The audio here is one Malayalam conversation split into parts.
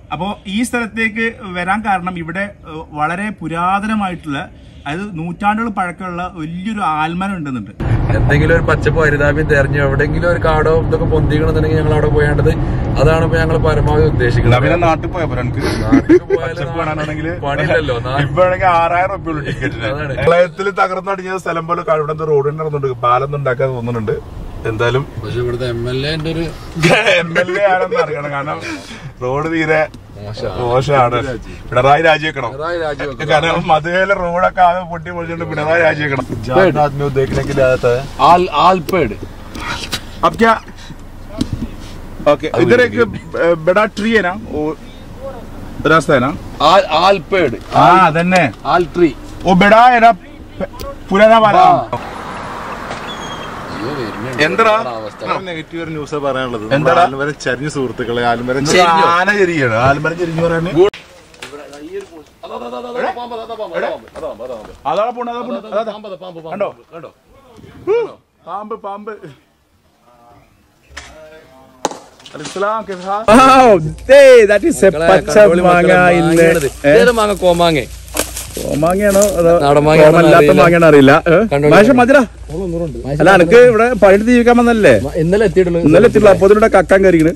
അപ്പോൾ ഈ സ്ഥലത്തേക്ക് വരാൻ കാരണം ഇവിടെ ഏഹ്, വളരെ പുരാതനമായിട്ടുള്ള അതായത് നൂറ്റാണ്ടുകൾ പഴക്കമുള്ള വലിയൊരു ആൽമരം ഉണ്ടെന്നുണ്ട് എന്തെങ്കിലും ഒരു പച്ചപ്പ് ഹരിതാപ്യം തെരഞ്ഞു എവിടെയെങ്കിലും ഒരു കാടോ ഇതൊക്കെ പൊന്തിക്കണമെന്നുണ്ടെങ്കിൽ ഞങ്ങൾ അവിടെ പോയേണ്ടത് അതാണ് ഇപ്പൊ ഞങ്ങൾ പരമാവധി ഉദ്ദേശിക്കുന്നത് പിന്നെ നാട്ടിൽ പോയപ്പോ എനിക്ക് നാട്ടിൽ പോയാല് പച്ചപ്പ് കാണാനാണെങ്കിൽ പണിയില്ലല്ലോ നാ- ഇപ്പോഴെങ്കിൽ ആറായിരം റുപ്യ ടിക്കറ്റിന് അതാണ്. പ്രളയത്തിൽ തകർന്നടിഞ്ഞ സ്ഥലം പോലെ ഇവിടെ റോഡ് നടന്നുണ്ട് പാലം ഉണ്ടാക്കാൻ തോന്നുന്നുണ്ട് എന്തായാലും പക്ഷെ ഇവിടുത്തെ എം എൽ എന്റെ ഒരു എം എൽ എ ആണെന്ന് അറിയണം കാരണം റോഡ് തീരെ മോശമാണ്. മോശമാണ് പിണറായി രാജിവെക്കണം പിണറായി രാജിവെക്കണം. കാരണം മധുരയിലെ റോഡൊക്കെ ആകെ പൊട്ടി പൊളിച്ചിട്ട് പിണറായി രാജിവെക്കണം ജാൻ ആദ്മി ഉദ്ദേശിക്കണമെങ്കിൽ അകത്ത് ആൽ ആൽപേഡ് अब क्या ओके इधर एक अ, बड़ा ट्री है ना वो रास्ता है ना ആൽ ആൽപേഡ് हाँ धन्य ആൽ ട്രീ वो बड़ा है ना पुराना वाला എന്തടാ നെഗറ്റീവ് ഒരു ന്യൂസ് പറയാനുള്ളത് എന്താടാ? ആൽമരം ചരിഞ്ഞ സുഹൃത്തുക്കളെ ആൽമരം ആന ചെരിയാണ് ആൽമരം ചെരിഞ്ഞു പറയാന് അതാ പോണ അതാ പോണ അതാ കണ്ടോ കണ്ടോ പാമ്പ് പാമ്പ് മാങ്ങ കോമാങ്ങ മാങ്ങയാണോ അതോ നാടൻ മാങ്ങയാണോ കോമല്ലാത്ത അറിയില്ല. മാങ്ങയാണോ അറിയില്ല കണ്ടോളൂ. മാഷ മധുര അല്ല എനിക്ക് ഇവിടെ പണിട്ട് ജീവിക്കാൻ വന്നല്ലേ ഇന്നലെ എത്തിയിട്ടുള്ളൂ ഇന്നലെ എത്തിയിട്ടുള്ള അപ്പൊ ഇതിലൂടെ കക്കാൻ കയറിക്കണ്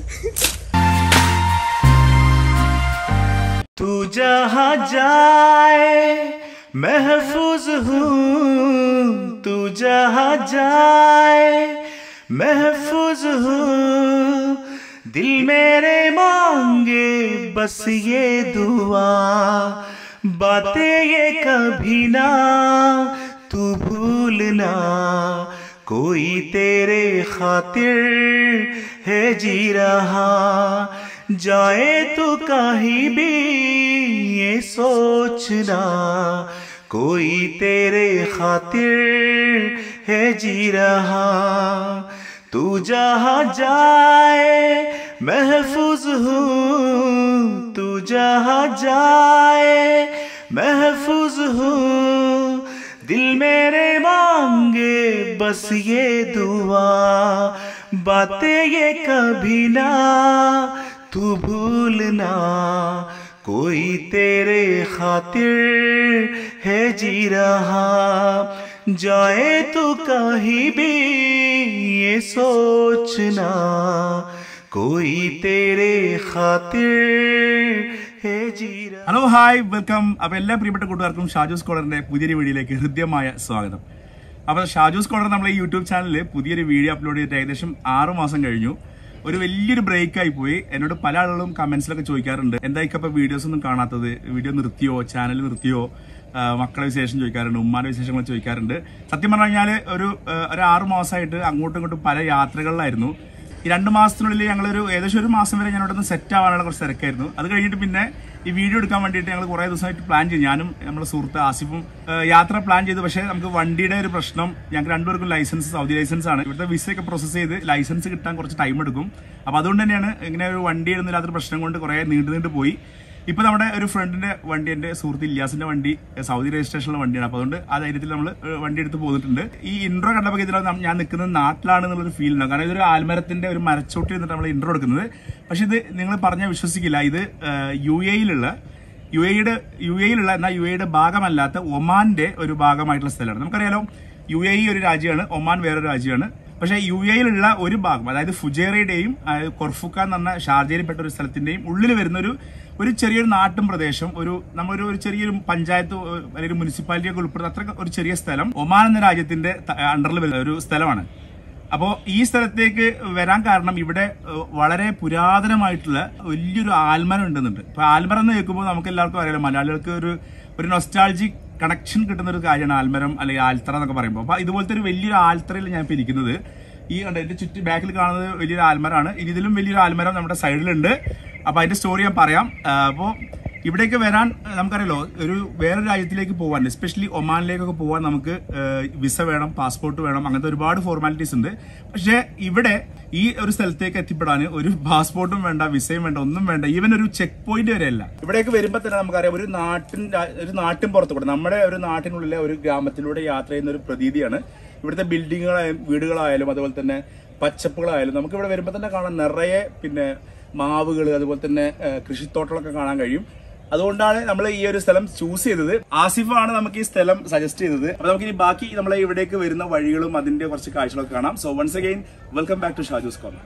तू जहाँ जाए महफूज हूँ तू जहाँ जाए महफूज हूँ दिल मेरे मांगे बस ये दुआ बातें ये कभी ना तू भूलना कोई तेरे खातिर है जी रहा जाए तो कहीं भी ये सोचना कोई तेरे खातिर है जी रहा तू जहाँ जाए महफूज हूँ तू जहाँ जाए महफूज हूँ दिल मेरे मांगे बस ये दुआ बातें ये कभी ना तू भूलना कोई तेरे खातिर है जी रहा जाए तो कहीं भी ये सोचना कोई तेरे खातिर है जी रहा ഹലോ ഹായ് വെൽക്കം അപ്പൊ എല്ലാ പ്രിയപ്പെട്ട കൂട്ടുകാർക്കും ഷാജു സ്കോളറിന്റെ പുതിയൊരു വീഡിയോയിലേക്ക് ഹൃദ്യമായ സ്വാഗതം അപ്പൊ ഷാജു സ്കോളർ നമ്മളെ ഈ യൂട്യൂബ് ചാനലിൽ പുതിയൊരു വീഡിയോ അപ്ലോഡ് ചെയ്തിട്ട് ഏകദേശം ആറ് മാസം കഴിഞ്ഞു ഒരു വലിയൊരു ബ്രേക്ക് ആയി പോയി എന്നോട് പല ആളുകളും കമന്റ്സിലൊക്കെ ചോദിക്കാറുണ്ട് എന്താ ഇപ്പൊ വീഡിയോസ് ഒന്നും കാണാത്തത് വീഡിയോ നിർത്തിയോ ചാനൽ നിർത്തിയോ ആ, മക്കളെ വിശേഷം ചോദിക്കാറുണ്ട് ഉമ്മാന്റെ വിശേഷങ്ങൾ ചോദിക്കാറുണ്ട് സത്യം പറഞ്ഞു കഴിഞ്ഞാൽ ഒരു ആ, ഒരു ആറ് മാസമായിട്ട് അങ്ങോട്ടും ഇങ്ങോട്ടും പല യാത്രകളിലായിരുന്നു ഈ രണ്ട് മാസത്തിനുള്ളിൽ ഞങ്ങളൊരു ഏകദേശം ഒരു മാസം വരെ ഞാൻ ഇവിടെ നിന്ന് സെറ്റ് ആവാനുള്ള കുറച്ച് തിരക്കായിരുന്നു അത് കഴിഞ്ഞിട്ട് പിന്നെ ഈ വീഡിയോ എടുക്കാൻ വേണ്ടിയിട്ട് ഞങ്ങൾ കുറേ ദിവസമായിട്ട് പ്ലാൻ ചെയ്തു ഞാനും നമ്മുടെ സുഹൃത്ത് ആസിഫും ഏഹ്, യാത്ര പ്ലാൻ ചെയ്തു പക്ഷേ നമുക്ക് വണ്ടിയുടെ ഒരു പ്രശ്നം ഞങ്ങൾക്ക് രണ്ടുപേർക്കും ലൈസൻസ് സൗദി ലൈസൻസ് ആണ് ഇവിടുത്തെ വിസയൊക്കെ പ്രോസസ്സ് ചെയ്ത് ലൈസൻസ് കിട്ടാൻ കുറച്ച് ടൈം എടുക്കും അപ്പോൾ അതുകൊണ്ട് തന്നെയാണ് ഇങ്ങനെ ഒരു വണ്ടി ഇടുന്നില്ലാത്തൊരു പ്രശ്നം കൊണ്ട് കുറേ നീണ്ടു നീണ്ടു പോയി ഇപ്പൊ നമ്മുടെ ഒരു ഫ്രണ്ടിന്റെ വണ്ടി എന്റെ സുഹൃത്ത് ഇല്യാസിന്റെ വണ്ടി ഏഹ്, സൗദി രജിസ്ട്രേഷനുള്ള വണ്ടിയാണ് അപ്പൊ അതുകൊണ്ട് ആ ധൈര്യത്തിൽ നമ്മൾ വണ്ടി എടുത്ത് പോന്നിട്ടുണ്ട് ഈ ഇൻട്രോ കണ്ടപ്പോൾ ഇതിലാണ് നം- ഞാൻ നിൽക്കുന്നത് നാട്ടിലാണ് എന്നുള്ളൊരു ഫീൽ ഉണ്ടാവും കാരണം ഇതൊരു ആൽമരത്തിന്റെ ഒരു മരച്ചോട്ടിൽ നിന്നിട്ട് നമ്മൾ ഇൻട്രോ എടുക്കുന്നത് പക്ഷെ ഇത് നിങ്ങൾ പറഞ്ഞാൽ വിശ്വസിക്കില്ല ഇത് യു എയിലുള്ള യു എയുടെ യു എയിലുള്ള എന്നാൽ യു എയുടെ ഭാഗമല്ലാത്ത ഒമാന്റെ ഒരു ഭാഗമായിട്ടുള്ള സ്ഥലമാണ് നമുക്കറിയാലോ യു എ ഒരു രാജ്യമാണ് ഒമാൻ വേറൊരു രാജ്യമാണ് പക്ഷേ യു എയിലുള്ള ഒരു ഭാഗം അതായത് ഫുജേറയുടെയും അതായത് കൊർഫുക്ക എന്ന് പറഞ്ഞ ഷാർജയിൽപ്പെട്ട ഒരു സ്ഥലത്തിന്റെയും ഉള്ളിൽ വരുന്ന ഒരു ഒരു ചെറിയൊരു നാട്ടും പ്രദേശം ഒരു നമ്മളൊരു ഒരു ചെറിയൊരു പഞ്ചായത്ത് ഏഹ്, അല്ലെങ്കിൽ ഒരു മുനിസിപ്പാലിറ്റി ഒക്കെ ഉൾപ്പെടുന്ന അത്ര ഒരു ചെറിയ സ്ഥലം ഒമാൻ എന്ന രാജ്യത്തിന്റെ അണ്ടറിൽ വരുന്ന ഒരു സ്ഥലമാണ് അപ്പോൾ ഈ സ്ഥലത്തേക്ക് വരാൻ കാരണം ഇവിടെ ഏഹ്, വളരെ പുരാതനമായിട്ടുള്ള വലിയൊരു ആൽമരം ഉണ്ടെന്നുണ്ട് ഇപ്പൊ ആൽമരം എന്ന് കേൾക്കുമ്പോൾ നമുക്ക് എല്ലാവർക്കും അറിയാലോ മലയാളികൾക്ക് ഒരു ഒരു നൊസ്റ്റാൾജിക് കണക്ഷൻ കിട്ടുന്ന ഒരു കാര്യമാണ് ആൽമരം അല്ലെങ്കിൽ ആൽത്തറ എന്നൊക്കെ പറയുമ്പോൾ അപ്പൊ ഇതുപോലത്തെ ഒരു വലിയൊരു ആൽത്തറയിൽ ഞാൻ ഇപ്പൊ ഇരിക്കുന്നത് ഈ കണ്ട എന്റെ ചുറ്റി ബാക്കിൽ കാണുന്നത് വലിയൊരു ആൽമരമാണ് ഇനി ഇതിലും വലിയൊരു ആൽമരം നമ്മുടെ സൈഡിലുണ്ട് അപ്പൊ അതിന്റെ സ്റ്റോറി ഞാൻ പറയാം അപ്പോൾ ഇവിടേക്ക് വരാൻ ഏഹ്, നമുക്കറിയാലോ ഒരു വേറെ രാജ്യത്തിലേക്ക് പോകാൻ എസ്പെഷ്യലി ഒമാനിലേക്കൊക്കെ പോകാൻ നമുക്ക് ഏഹ്, വിസ വേണം പാസ്പോർട്ട് വേണം അങ്ങനത്തെ ഒരുപാട് ഫോർമാലിറ്റീസ് ഉണ്ട് പക്ഷേ ഇവിടെ ഈ ഒരു സ്ഥലത്തേക്ക് എത്തിപ്പെടാൻ ഒരു പാസ്പോർട്ടും വേണ്ട വിസയും വേണ്ട ഒന്നും വേണ്ട ഈവൻ ഒരു ചെക്ക് പോയിന്റ് വരെ അല്ല ഇവിടേക്ക് വരുമ്പോൾ തന്നെ നമുക്കറിയാം ഒരു നാട്ടിൻ രാ- ഒരു നാട്ടിൻ പുറത്തുകൂടെ നമ്മുടെ ഒരു നാട്ടിനുള്ളിലെ ഒരു ഗ്രാമത്തിലൂടെ യാത്ര ചെയ്യുന്ന ഒരു പ്രതീതിയാണ് ഇവിടുത്തെ ബിൽഡിങ്ങുകളായാലും വീടുകളായാലും അതുപോലെ തന്നെ പച്ചപ്പുകളായാലും നമുക്ക് ഇവിടെ വരുമ്പോൾ തന്നെ കാണാൻ നിറയെ പിന്നെ മാവുകൾ അതുപോലെ തന്നെ ആ, കൃഷിത്തോട്ടങ്ങളൊക്കെ കാണാൻ കഴിയും അതുകൊണ്ടാണ് നമ്മൾ ഈ ഒരു സ്ഥലം ചൂസ് ചെയ്തത് ആസിഫാണ് നമുക്ക് ഈ സ്ഥലം സജസ്റ്റ് ചെയ്തത് അപ്പൊ നമുക്ക് ഇനി ബാക്കി നമ്മളെ ഇവിടേക്ക് വരുന്ന വഴികളും അതിന്റെ കുറച്ച് കാഴ്ചകളൊക്കെ കാണാം so once again welcome back to Shaju's corner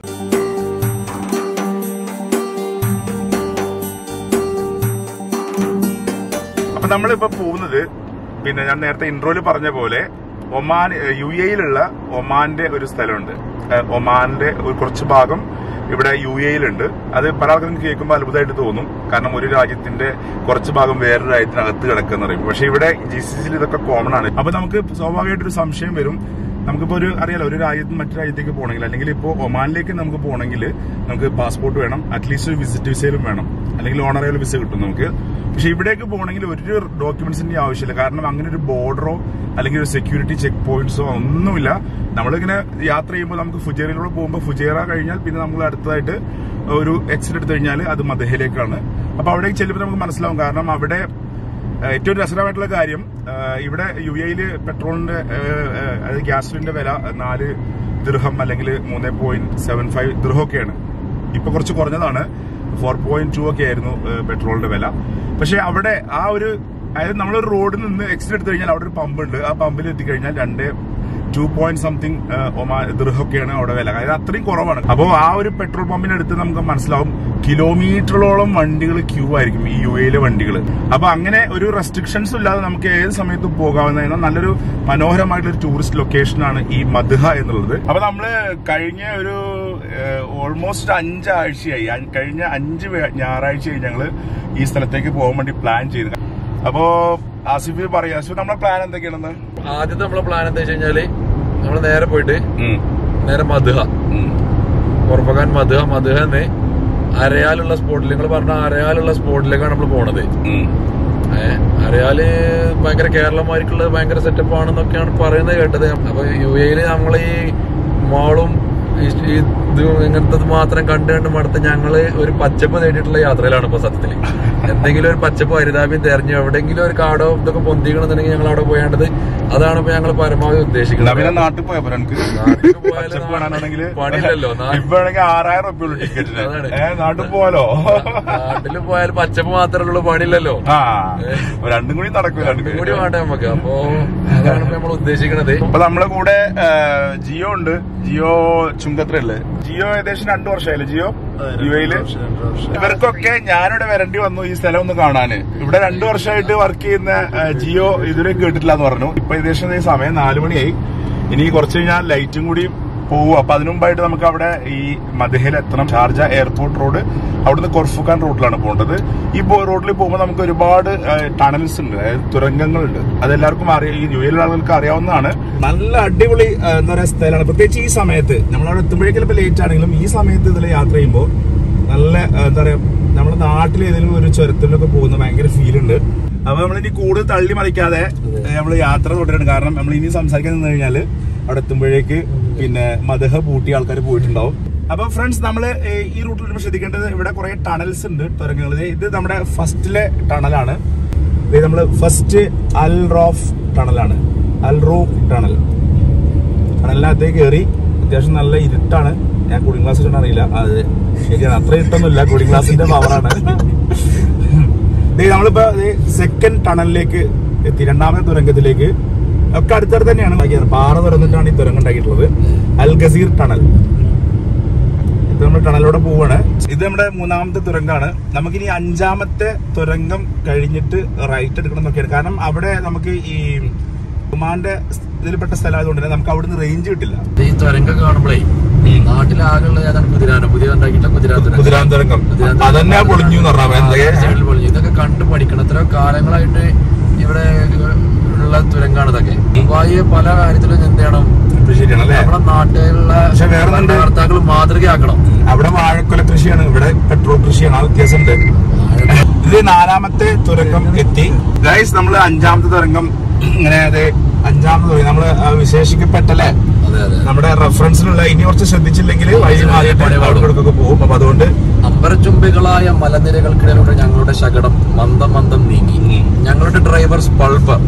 അപ്പൊ നമ്മളിപ്പോ പോകുന്നത് പിന്നെ ഞാൻ നേരത്തെ ഇൻട്രോയിൽ പറഞ്ഞ പോലെ ഒമാൻ യു എയിലുള്ള ഒമാന്റെ ഒരു സ്ഥലമുണ്ട് ഏഹ് ഒമാന്റെ ഒരു കുറച്ച് ഭാഗം ഇവിടെ യു എയിലുണ്ട് അത് പല ആൾക്കാരും കേൾക്കുമ്പോൾ അത്ഭുതമായിട്ട് തോന്നും കാരണം ഒരു രാജ്യത്തിന്റെ കുറച്ച് ഭാഗം വേറൊരു രാജ്യത്തിനകത്ത് കിടക്കുന്ന പറയും പക്ഷെ ഇവിടെ ജി സി സിയിൽ ഇതൊക്കെ കോമൺ ആണ് അപ്പൊ നമുക്ക് സ്വാഭാവികമായിട്ടൊരു സംശയം വരും നമുക്കിപ്പോ ഒരു അറിയാലോ ഒരു രാജ്യത്ത് മറ്റു രാജ്യത്തേക്ക് പോകണമെങ്കിൽ അല്ലെങ്കിൽ ഇപ്പോൾ ഒമാനിലേക്ക് നമുക്ക് പോകണമെങ്കിൽ നമുക്ക് പാസ്പോർട്ട് വേണം അറ്റ്ലീസ്റ്റ് ഒരു വിസിറ്റ് വിസയിലും വേണം അല്ലെങ്കിൽ ഓണറേബിൾ വിസ കിട്ടും നമുക്ക് പക്ഷെ ഇവിടേക്ക് പോകണമെങ്കിൽ ഒരു ഡോക്യുമെന്റ്സിന്റെ ആവശ്യമില്ല കാരണം അങ്ങനെ ഒരു ബോർഡറോ അല്ലെങ്കിൽ ഒരു സെക്യൂരിറ്റി ചെക്ക് പോയിന്റ്സോ ഒന്നുമില്ല നമ്മളിങ്ങനെ യാത്ര ചെയ്യുമ്പോൾ നമുക്ക് ഫുജേറയിലൂടെ പോകുമ്പോൾ ഫുജേറ കഴിഞ്ഞാൽ പിന്നെ നമ്മൾ അടുത്തതായിട്ട് ഒരു എക്സിറ്റ് എടുത്തു കഴിഞ്ഞാൽ അത് മദഹയിലേക്കാണ് അപ്പൊ അവിടേക്ക് ചെല്ലുമ്പോൾ നമുക്ക് മനസ്സിലാവും കാരണം അവിടെ ഏഹ് ഏറ്റവും രസകരമായിട്ടുള്ള കാര്യം ഏഹ് ഇവിടെ യു എയിൽ പെട്രോളിന്റെ ഏഹ് ഏഹ് അതായത് ഗ്യാസിന്റെ വില നാല് ദൃഹം അല്ലെങ്കിൽ മൂന്ന് പോയിന്റ് സെവൻ ഫൈവ് ദൃഹമൊക്കെയാണ് ഇപ്പൊ കുറച്ച് കുറഞ്ഞതാണ് ഫോർ പോയിന്റ് ടു ഒക്കെ ആയിരുന്നു ഏഹ് പെട്രോളിന്റെ വില പക്ഷെ അവിടെ ആ ഒരു അതായത് നമ്മളൊരു റോഡിൽ നിന്ന് എക്സിറ്റ് എടുത്തു കഴിഞ്ഞാൽ അവിടെ ഒരു പമ്പ് ഉണ്ട് ആ പമ്പിൽ എത്തിക്കഴിഞ്ഞാൽ രണ്ട് ടു പോയിന്റ് സംതിങ് ഒമാ ദൃഹൊക്കെയാണ് അവിടെ വില അതായത് അത്രയും കുറവാണ് അപ്പോൾ ആ ഒരു പെട്രോൾ പമ്പിനടുത്ത് നമുക്ക് മനസ്സിലാവും കിലോമീറ്ററോളം വണ്ടികൾ ക്യൂ ആയിരിക്കും ഈ യു എയിലെ വണ്ടികൾ അപ്പൊ അങ്ങനെ ഒരു റെസ്ട്രിക്ഷൻസും ഇല്ലാതെ നമുക്ക് ഏത് സമയത്തും പോകാവുന്ന എന്നാൽ നല്ലൊരു മനോഹരമായിട്ടുള്ള ഒരു ടൂറിസ്റ്റ് ലൊക്കേഷനാണ് ഈ മധുഹ എന്നുള്ളത് അപ്പൊ നമ്മള് കഴിഞ്ഞ ഒരു ഓൾമോസ്റ്റ് അഞ്ചാഴ്ചയായി അ- കഴിഞ്ഞ അഞ്ച് വേ- ഞായറാഴ്ചയായി ഞങ്ങള് ഈ സ്ഥലത്തേക്ക് പോകാൻ വേണ്ടി പ്ലാൻ ചെയ്ത് അപ്പോ ആസിഫ് പറയാം ആസിഫ് നമ്മുടെ പ്ലാൻ എന്തൊക്കെയാണെന്ന് ആദ്യത്തെ നമ്മളെ പ്ലാൻ എന്താ വെച്ച് കഴിഞ്ഞാല് നമ്മള് നേരെ പോയിട്ട് ഉം, നേരെ മധുഹ ഉം. ഉറപ്പക്കാൻ മധുഹ മധുഹന്ന് അരയാലുള്ള സ്പോട്ടിൽ നിങ്ങൾ പറഞ്ഞ അരയാലുള്ള സ്പോട്ടിലേക്കാണ് നമ്മൾ പോണത് ഉം. ഏഹ് അരയാല് ഭയങ്കര കേരളമാർക്കുള്ള ഭയങ്കര സെറ്റപ്പ് ആണെന്നൊക്കെയാണ് പറയുന്നത് കേട്ടത് അപ്പൊ യു എയില് നമ്മൾ ഈ മോളും ഈ- ഈ ഇത് ഇങ്ങനത്തത് മാത്രം കണ്ട് കണ്ട് മടുത്ത് ഞങ്ങള് ഒരു പച്ചപ്പ് നേടിയിട്ടുള്ള യാത്രയിലാണ് ഇപ്പൊ സത്യത്തില് എന്തെങ്കിലും ഒരു പച്ചപ്പ് ഹരിതാപ്യം തെരഞ്ഞു എവിടെയെങ്കിലും ഒരു കാടോ ഇതൊക്കെ പൊന്തിക്കണമെന്നുണ്ടെങ്കിൽ ഞങ്ങൾ അവിടെ പോയേണ്ടത് അതാണ് ഇപ്പൊ ഞങ്ങൾ പരമാവധി എന്നാ ഉദ്ദേശിക്കുന്നത് പിന്നെ നാട്ടിൽ പോയാ പോരെ എനിക്ക് നാട്ടിൽ പോയാല് പച്ചപ്പ് കാണാനാണെങ്കിൽ പണിയില്ലല്ലോ നാ- ഇപ്പൊ വേണമെങ്കിൽ ആറായിരം റുപ്യ ഉള്ളു ടിക്കറ്റിന് അതാണ്. ഏഹ് നാട്ടിൽ പോവാലോ നാട്ടില് പോയാൽ പച്ചപ്പ് മാത്രമേ ഉള്ളൂ പണിയില്ലല്ലോ ആ രണ്ടും കൂടി നടക്കൂല രണ്ടും കൂടി വേണ്ട നമുക്ക് അപ്പൊ അതാണ് ഇപ്പൊ നമ്മൾ ഉദ്ദേശിക്കണത് അപ്പൊ നമ്മളെ കൂടെ ആ, ജിയോ ഉണ്ട് ജിയോ ചുങ്കത്രല്ലേ ജിയോ ഏകദേശം രണ്ടു വർഷമായില്ലേ ജിയോ യു എയില് ഇവർക്കൊക്കെ ഞാനിവിടെ വരേണ്ടി വന്നു ഈ സ്ഥലം ഒന്ന് കാണാന് ഇവിടെ രണ്ടു വർഷമായിട്ട് വർക്ക് ചെയ്യുന്ന ആ, ജിയോ ഇതുവരെ കേട്ടിട്ടില്ല എന്ന് പറഞ്ഞു ഇപ്പൊ ഏകദേശം ഈ സമയം നാലു മണിയായി ഇനി കുറച്ച് കഴിഞ്ഞാൽ ലൈറ്റും കൂടി പോകും അപ്പൊ അതിനു മുമ്പായിട്ട് നമുക്ക് അവിടെ ഈ മദഹയിൽ എത്തണം ഷാർജ എയർപോർട്ട് റോഡ് അവിടുന്ന് കൊർഫുഖാൻ റൂട്ടിലാണ് പോകേണ്ടത് ഈ ബോ- റോഡിൽ പോകുമ്പോൾ നമുക്ക് ഒരുപാട് ടണൽസ് ഉണ്ട് അതായത് തുരങ്കങ്ങളുണ്ട് അതെല്ലാവർക്കും അറിയാം ഈ യു എയിലുള്ള ആളുകൾക്ക് അറിയാവുന്നതാണ് നല്ല അടിപൊളി ആ, എന്താ പറയാ സ്ഥലമാണ് പ്രത്യേകിച്ച് ഈ സമയത്ത് നമ്മളവിടെ എത്തുമ്പോഴേക്കും ചിലപ്പോൾ ലേറ്റ് ആണെങ്കിലും ഈ സമയത്ത് ഇതിൽ യാത്ര ചെയ്യുമ്പോൾ നല്ല ആ, എന്താ പറയാ നമ്മുടെ നാട്ടിൽ ഏതെങ്കിലും ഒരു ചുരത്തിലൊക്കെ പോകുന്ന ഭയങ്കര ഫീൽ ഉണ്ട് അപ്പൊ നമ്മൾ ഇനി കൂടുതൽ തള്ളി മറിക്കാതെ നമ്മൾ യാത്ര തുടരണം കാരണം നമ്മൾ ഇനി സംസാരിക്കാൻ നിന്ന് കഴിഞ്ഞാല് അവിടെ എത്തുമ്പോഴേക്ക് പിന്നെ മദഹ പൂട്ടിയ ആൾക്കാർ പോയിട്ടുണ്ടാവും അപ്പൊ ഫ്രണ്ട്സ് നമ്മൾ ഈ റൂട്ടിൽ വരുമ്പോൾ ശ്രദ്ധിക്കേണ്ടത് ഇവിടെ കുറെ ടണൽസ് ഉണ്ട് തുരങ്കങ്ങൾ ദേ ഇത് നമ്മുടെ ഫസ്റ്റിലെ ടണലാണ് ഇത് നമ്മൾ ഫസ്റ്റ് അൽ റോഫ് ടണലാണ് അൽ റൂഫ് ടണൽ ടണലിനകത്തേക്ക് കയറി അത്യാവശ്യം നല്ല ഇരുട്ടാണ് ഞാൻ കൂളിംഗ് ഗ്ലാസ് ഇട്ടാണ് അറിയില്ല അത് ശരിയാണ് അത്ര ഇരുട്ടൊന്നുമില്ല കൂളിംഗ് ഗ്ലാസിന്റെ പവറാണ് ദേ നമ്മളിപ്പോ സെക്കൻഡ് ടണലിലേക്ക് എത്തി രണ്ടാമത്തെ തുരങ്കത്തിലേക്ക് ഒക്കെ അടുത്തടുത്ത് തന്നെയാണ് ഉണ്ടാക്കിയത് പാറ തുറന്നിട്ടാണ് ഈ തുരങ്കം ഉണ്ടാക്കിയിട്ടുള്ളത് അൽ ഗസീർ ടണൽ ഇത് നമ്മൾ ടണലിലൂടെ പോവാണ് ഇത് നമ്മുടെ മൂന്നാമത്തെ തുരങ്കാണ് നമുക്കിനി അഞ്ചാമത്തെ തുരങ്കം കഴിഞ്ഞിട്ട് റൈറ്റ് എടുക്കണം എന്നൊക്കെയാണ് കാരണം അവിടെ നമുക്ക് ഈ ഒമാന്റെ ഇതിൽപ്പെട്ട സ്ഥലമായതുകൊണ്ട് തന്നെ നമുക്ക് അവിടുന്ന് റേഞ്ച് കിട്ടില്ല ഈ തുരങ്കം കാണുമ്പോഴേ നാട്ടിലാകെയുള്ള ഏതാണ് കുതിരാന പുതിയ ഉണ്ടാക്കിയിട്ടുള്ള കുതിരാൻ തുരങ്കം. കുതിരാൻ തുരങ്കം കുതിരാൻ തുരങ്കം. അതന്നെ പൊളിഞ്ഞു എന്ന് പറഞ്ഞാൽ ആ, എന്തൊക്കെ സൈഡിൽ പൊളിഞ്ഞു. ഇതൊക്കെ കണ്ട് പഠിക്കണം എത്ര കാലങ്ങളായിട്ട് ഇവിടെ ഉള്ള തുരങ്കാണ് ഇതൊക്കെ ദുബായിയെ പല കാര്യത്തിലും എന്ത് ചെയ്യണം ശരിയാണ് അല്ലേ നമ്മുടെ നാട്ടിലുള്ള പക്ഷെ വേറെ ഒന്നുണ്ട്. ഭരണകർത്താക്കൾ മാതൃകയാക്കണം അവിടെ വാഴക്കൊല കൃഷിയാണ് ഇവിടെ പെട്രോൾ കൃഷിയാണ് ആ വ്യത്യാസമുണ്ട് ഇത് നാലാമത്തെ തുരങ്കം എത്തി ഗൈസ് നമ്മൾ അഞ്ചാമത്തെ തുരങ്കം ഇങ്ങനെ അതെ അഞ്ചാമത്തെ തുരങ്കം നമ്മള് ആ വിശേഷിക്കപ്പെട്ടല്ലേ ആ അതെ അതെ നമ്മുടെ റെഫറൻസിലുള്ള ഇനി കുറച്ച് ശ്രദ്ധിച്ചില്ലെങ്കിൽ വഴി മാറിയിട്ട് അവിടെ പോകും അപ്പൊ അതുകൊണ്ട് അമ്പരചുംബികളായ മലനിരകൾക്കിടയിലൂടെ ഞങ്ങളുടെ ശകടം മന്ദം മന്ദം നീങ്ങി ഞങ്ങളുടെ ഡ്രൈവർ സ്പൾബർ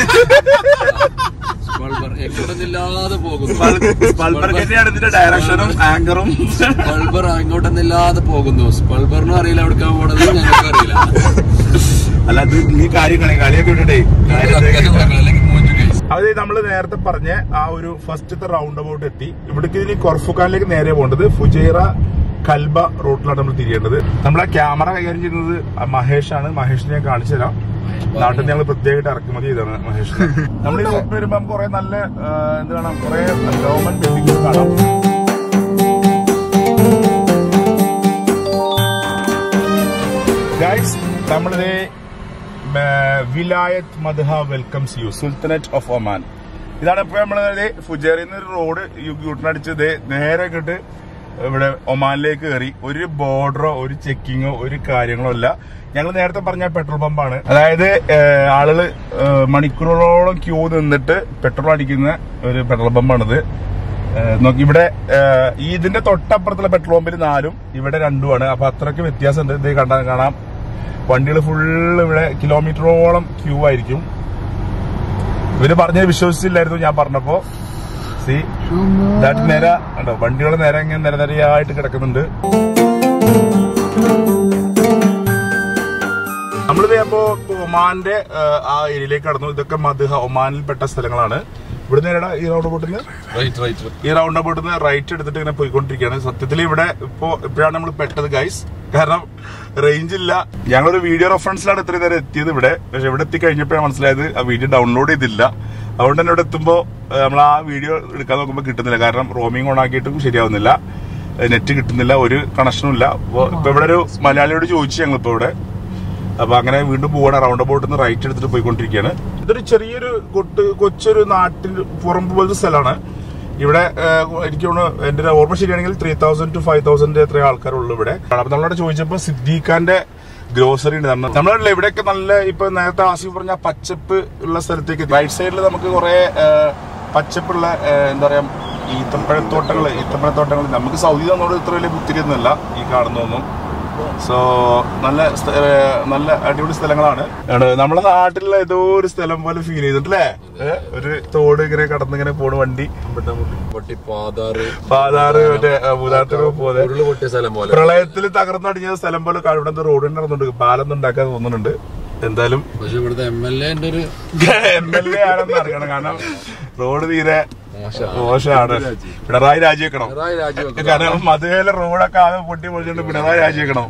സ്പൾബർ എങ്ങോട്ടൊന്നില്ലാതെ പോകുന്നു തന്നെയാണ് ഇതിന്റെ ഡയറക്ഷനും ആങ്കറും സ്പൾബർ അങ്ങോട്ടൊന്നില്ലാതെ പോകുന്നു സ്പൾബറിനും അറിയില്ല എവിടേക്കാ പോണത് ഞങ്ങൾക്ക് അറിയില്ല അല്ല അത് ഈ കാര്യങ്ങളെ കളിയൊക്കെ വിട്ടിട്ടേ അല്ലെങ്കിൽ മൂഞ്ചു കേസ് അത് നമ്മൾ നേരത്തെ പറഞ്ഞ ആ ഒരു ഫസ്റ്റത്തെ റൗണ്ട് അബൌട്ട് എത്തി ഇവിടേക്ക് ഇനി കൊർഫുഖാനിലേക്ക് നേരെ പോകേണ്ടത് ഫുജൈറ കൽബ റൂട്ടിലാണ് നമ്മൾ തിരിയേണ്ടത് നമ്മളെ ക്യാമറ കൈകാര്യം ചെയ്യുന്നത് മഹേഷാണ് മഹേഷിനെ ഞാൻ കാണിച്ചു തരാം നാട്ടിൽ നിന്ന് ഞങ്ങൾ പ്രത്യേകമായിട്ട് ഇറക്കുമതി ചെയ്താണ് മഹേഷിനെ നമ്മൾ ഈ റൂട്ടിൽ വരുമ്പോൾ കുറെ നല്ല ആ, എന്ത് കാണാം കുറെ ഗവൺമെന്റ് ബിൽഡിംഗ് കാണാം ഗൈസ് നമ്മളിത് Wilayat Madha welcomes you Sultanate of Oman ഇതാണ് ഇപ്പൊ നമ്മള് ഫുജേറിൽ നിന്ന് ഒരു റോഡ് യൂട്ടിനടിച്ചത് നേരെ ഇങ്ങോട്ട് ഇവിടെ ഒമാനിലേക്ക് കയറി ഒരു ബോർഡറോ ഒരു ചെക്കിങ്ങോ ഒരു കാര്യങ്ങളോ ഇല്ല ഞങ്ങൾ നേരത്തെ പറഞ്ഞ പെട്രോൾ പമ്പാണ് അതായത് ഏഹ്, ആളുകള് ഏഹ്, മണിക്കൂറുകളോളം ക്യൂ നിന്നിട്ട് പെട്രോൾ അടിക്കുന്ന ഒരു പെട്രോൾ പമ്പാണിത് ഏഹ്, നോക്കി ഇവിടെ ഏഹ്, ഈ ഇതിന്റെ തൊട്ടപ്പുറത്തുള്ള പെട്രോൾ പമ്പിൽ നാലും ഇവിടെ രണ്ടുമാണ് അപ്പൊ അത്രയ്ക്ക് വ്യത്യാസമുണ്ട് ഇത് കണ്ടാൽ കാണാം വണ്ടികൾ ഫുള്ള് ഇവിടെ കിലോമീറ്ററോളം ക്യൂ ആയിരിക്കും ഇവര് പറഞ്ഞത് വിശ്വസിച്ചില്ലായിരുന്നു ഞാൻ പറഞ്ഞപ്പോ സി ദാറ്റ് നേരെ ഉണ്ടോ വണ്ടികൾ നേരെ ഇങ്ങനെ നിരനിരയായിട്ട് കിടക്കുന്നുണ്ട് നമ്മളിത് അപ്പോ ഇപ്പൊ ഒമാന്റെ ആ, ആ ഏരിയയിലേക്ക് കടന്നു ഇതൊക്കെ മധുഹ ഒമാനിൽപ്പെട്ട സ്ഥലങ്ങളാണ് ഇവിടെ നേരെ ഈ റൗണ്ട് ബോട്ടിൽ റൈറ്റ് റൈറ്റ് ഈ റൗണ്ട് അബൌട്ട് നിന്ന് റൈറ്റ് എടുത്തിട്ട് ഇങ്ങനെ പോയിക്കൊണ്ടിരിക്കുകയാണ് സത്യത്തിൽ ഇവിടെ ഇപ്പോ ഇപ്പോഴാണ് നമ്മൾ പെട്ടത് ഗൈസ് കാരണം റേഞ്ച് ഇല്ല ഞങ്ങളൊരു വീഡിയോ റെഫറൻസിലാണ് ഇത്രയും നേരം എത്തിയത് ഇവിടെ പക്ഷെ ഇവിടെ എത്തി കഴിഞ്ഞപ്പോഴാണ് മനസ്സിലായത് ആ വീഡിയോ ഡൗൺലോഡ് ചെയ്തില്ല അതുകൊണ്ട് തന്നെ ഇവിടെ എത്തുമ്പോൾ നമ്മൾ ആ വീഡിയോ എടുക്കാൻ നോക്കുമ്പോൾ കിട്ടുന്നില്ല കാരണം റോമിംഗ് ഓൺ ആക്കിയിട്ടും ശരിയാവുന്നില്ല നെറ്റ് കിട്ടുന്നില്ല ഒരു കണക്ഷനും ഇല്ല അപ്പൊ ഇപ്പൊ ഇവിടെ ഒരു മലയാളിയോട് ചോദിച്ചു ഞങ്ങളിപ്പോ ഇവിടെ അപ്പൊ അങ്ങനെ വീണ്ടും പോവാണ് റൗണ്ട് അബൌട്ട് നിന്ന് റൈറ്റ് എടുത്തിട്ട് പോയിക്കൊണ്ടിരിക്കുകയാണ് ഇതൊരു ചെറിയൊരു കൊട്ട് കൊച്ചൊരു നാട്ടിൽ പുറമ്പ് പോലത്തെ സ്ഥലമാണ് ഇവിടെ ഏഹ്, എനിക്ക് തോന്നുന്നു എന്റെ ഒരു ഓർമ്മ ശരിയാണെങ്കിൽ three thousand two five thousand എത്ര ആൾക്കാരുള്ളൂ ഇവിടെ അപ്പൊ നമ്മളോട് ചോദിച്ചപ്പോ സിദ്ദീഖാന്റെ ഗ്രോസറി ഉണ്ട് നമ്മൾ നമ്മളല്ല ഇവിടെയൊക്കെ നല്ല ഇപ്പൊ നേരത്തെ ആസിഫ് പറഞ്ഞ ആ പച്ചപ്പ് ഉള്ള സ്ഥലത്തേക്ക് റൈറ്റ് സൈഡിൽ നമുക്ക് കുറെ ഏഹ്, പച്ചപ്പുള്ള ഏഹ്, എന്താ പറയാ ഈത്തപ്പഴത്തോട്ടങ്ങൾ ഈത്തപ്പഴത്തോട്ടങ്ങൾ നമുക്ക് സൗദി തന്നോട് ഇത്ര വലിയ പുത്തിരിയൊന്നുമല്ല ഈ കാണുന്നതൊന്നും സോ നല്ല സ്ഥ- ഏഹ് നല്ല അടിപൊളി സ്ഥലങ്ങളാണ് ആണ് നമ്മളെ നാട്ടിലുള്ള ഏതോ ഒരു സ്ഥലം പോലെ ഫീൽ ചെയ്തിട്ടല്ലേ ഏഹ് ഒരു തോട് ഇങ്ങനെ കടന്ന് ഇങ്ങനെ പോണ വണ്ടി പൊട്ടി പാതാറ് പാതാറ് മറ്റേ ഭൂതാത്തൊക്കെ പോലെ ഉരുള് പൊട്ടിയ സ്ഥലം പോലെ പ്രളയത്തിൽ തകർന്നടിഞ്ഞ സ്ഥലം പോലെ കാണും. ഇവിടെ റോഡ് നടന്നുണ്ട് പാലം ഉണ്ടാക്കാൻ തോന്നുന്നുണ്ട് എന്തായാലും പക്ഷെ ഇവിടുത്തെ എം എൽ എന്റെ ഒരു എം എൽ എ ആണെന്ന് അറിയണം കാരണം റോഡ് തീരെ മോശമാണ്. മോശമാണ് പിണറായി രാജിവെക്കണം പിണറായി രാജിവെക്കണം. കാരണം മധുരയിലെ റോഡൊക്കെ ആകെ പൊട്ടി പൊളിച്ചുകൊണ്ട് പിണറായി രാജിവെക്കണം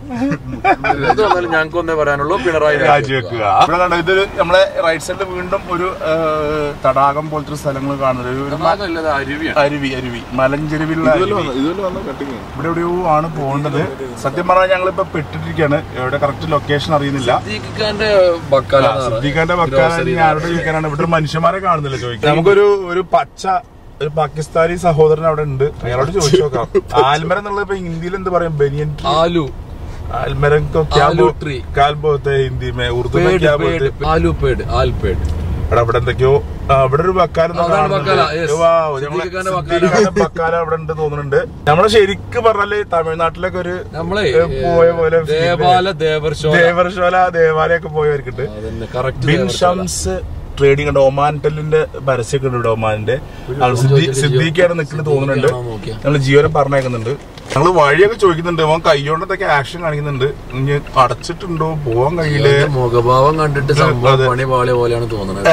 എന്ത് വന്നാലും ഞങ്ങൾക്ക് ഒന്നേ പറയാനുള്ളൂ പിണറായി രാജിവെക്കുക ഇവിടെ കണ്ടോ ഇതൊരു നമ്മളെ റൈറ്റ് സൈഡിൽ വീണ്ടും ഒരു ആ, തടാകം പോലത്തെ ഒരു സ്ഥലങ്ങൾ കാണുന്നത് ഒരു- ഒരു മ- രാജിവെക്കുന്നത് അരുവിയാണ് അരുവി അരുവി മലഞ്ചെരുവിലുള്ള അരുവി. ഇതുപോലെ വന്ന കട്ടിങ് ഇവിടെ എവിടെയോ ആണ് പോകേണ്ടത് സത്യം പറഞ്ഞാൽ ഞങ്ങളിപ്പോ പെട്ടിട്ടിരിക്കുകയാണ് എവിടെ കറക്റ്റ് ലൊക്കേഷൻ അറിയുന്നില്ല സിദ്ദീഖിന്റെ ബക്കാല സിദ്ദീഖാന്റെ വക്കാല ആരോട് ചോദിക്കാനാണ് ഇവിടെ ഒരു മനുഷ്യന്മാരെ കാണുന്നില്ല ചോദിക്കാൻ നമുക്കൊരു ഒരു പച്ച ഒരു പാകിസ്ഥാനി സഹോദരൻ അവിടെ ഉണ്ട് അയാളോട് ചോദിച്ചു നോക്കാം ആൽമരം എന്നുള്ളത് ഇപ്പൊ ഹിന്ദിയിൽ എന്ത് പറയും ബനിയൻ tree? ആലു आलमरन को क्या आलू बो- tree. क्या बोलते हैं हिंदी में उर्दू में പേട് क्या പേട് बोलते हैं ആലു പേട് ആൽപേട് അവിടെ അവിടെ എന്തൊക്കെയോ ആ, ഇവിടെ ഒരു ബക്കാല എന്ന് അതാണ് കാണുന്നുണ്ട്. ബക്കാല, yes. വാവ്, ഞങ്ങളെ സിദ്ദീഖിന്റെ ബക്കാല. സിദ്ദീഖിന്റെ ബക്കാല അവിടെ ഉണ്ട് തോന്നുന്നുണ്ട് നമ്മള് ശരിക്ക് പറഞ്ഞാല് തമിഴ്നാട്ടിലൊക്കെ ഒരു നമ്മളെ ഏ, പോയ പോലെ feel ദേവാല ദേവർശോല ദേവർശോല ദേവാലയൊക്കെ പോയവർക്കുണ്ട് അതന്നെ കറക്റ്റ് ബിൻ ഷംസ് ട്രേഡിംഗ് ഉണ്ട് ഒമാൻ ടെല്ലിന്റെ പരസ്യമൊക്കെ ഉണ്ട് ഇവിടെ ഒമാനിന്റെ ആൾ സിദ്ദീ- സിദ്ദീഖാണ് നിൽക്കുന്നത് തോന്നുന്നുണ്ട് നോക്കിയാ ഞങ്ങൾ ജിയോനെ പറഞ്ഞേക്കുന്നുണ്ട് ഞങ്ങൾ വഴിയൊക്കെ ചോദിക്കുന്നുണ്ട് അവൻ കൈകൊണ്ടൊക്കെ ആക്ഷൻ കാണിക്കുന്നുണ്ട് ഇനി അടച്ചിട്ടുണ്ടോ പോവാൻ കഴിയില്ലേ ഇവന്റെ മുഖഭാവം കണ്ടിട്ട് സംഭവം അതെ. പണി പാളിയ പോലെയാണ് തോന്നുന്നത്